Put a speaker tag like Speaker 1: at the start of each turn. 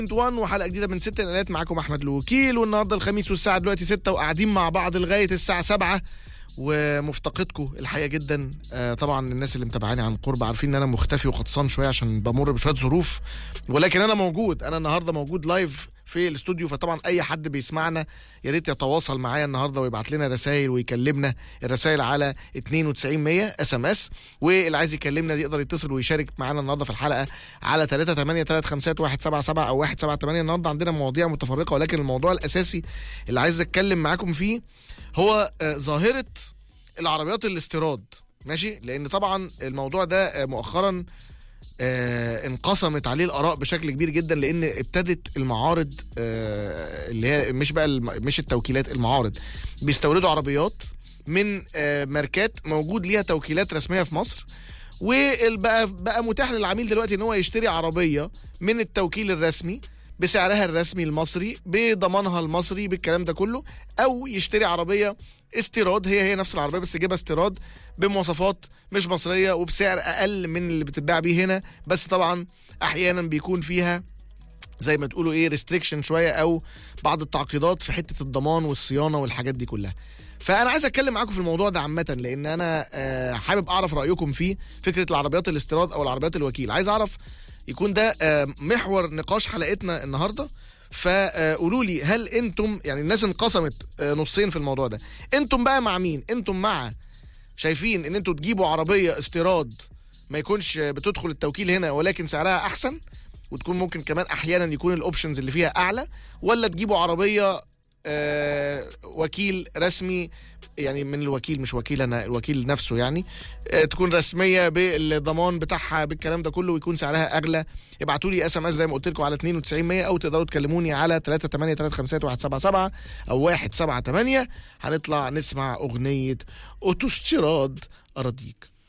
Speaker 1: 1 وحلقه جديده من ست الاعلانات معاكم احمد الوكيل والنهارده الخميس والساعه دلوقتي 6 وقاعدين مع بعض لغايه الساعه 7 ومفتقدكم الحقيقه جدا آه طبعا الناس اللي متابعاني عن قرب عارفين ان انا مختفي وغطسان شويه عشان بمر بشويه ظروف ولكن انا موجود انا النهارده موجود لايف في الاستوديو فطبعا اي حد بيسمعنا يا ريت يتواصل معايا النهارده ويبعت لنا رسائل ويكلمنا الرسائل على 9200 اس ام اس واللي عايز يكلمنا يقدر يتصل ويشارك معانا النهارده في الحلقه على 3835177 او 178 النهارده عندنا مواضيع متفرقه ولكن الموضوع الاساسي اللي عايز اتكلم معاكم فيه هو آه، ظاهره العربيات الاستيراد ماشي لان طبعا الموضوع ده آه، مؤخرا آه انقسمت عليه الاراء بشكل كبير جدا لان ابتدت المعارض آه اللي هي مش بقى الم- مش التوكيلات المعارض بيستوردوا عربيات من آه ماركات موجود ليها توكيلات رسميه في مصر وبقى بقى متاح للعميل دلوقتي ان هو يشتري عربيه من التوكيل الرسمي بسعرها الرسمي المصري بضمانها المصري بالكلام ده كله او يشتري عربيه استيراد هي هي نفس العربيه بس يجيبها استيراد بمواصفات مش مصريه وبسعر اقل من اللي بتتباع بيه هنا بس طبعا احيانا بيكون فيها زي ما تقولوا ايه ريستريكشن شويه او بعض التعقيدات في حته الضمان والصيانه والحاجات دي كلها فانا عايز اتكلم معاكم في الموضوع ده عامه لان انا آه، حابب اعرف رايكم فيه فكره العربيات الاستيراد او العربيات الوكيل عايز اعرف يكون ده آه، محور نقاش حلقتنا النهارده فقولوا لي هل انتم يعني الناس انقسمت آه، نصين في الموضوع ده انتم بقى مع مين انتم مع شايفين ان انتوا تجيبوا عربيه استيراد ما يكونش بتدخل التوكيل هنا ولكن سعرها احسن وتكون ممكن كمان احيانا يكون الاوبشنز اللي فيها اعلى ولا تجيبوا عربيه آه وكيل رسمي يعني من الوكيل مش وكيل انا الوكيل نفسه يعني آه تكون رسميه بالضمان بتاعها بالكلام ده كله ويكون سعرها اغلى ابعتوا لي اس ام اس زي ما قلت لكم على 9200 او تقدروا تكلموني على 3835177 او 178 هنطلع نسمع اغنيه اوتوستيراد اراضيك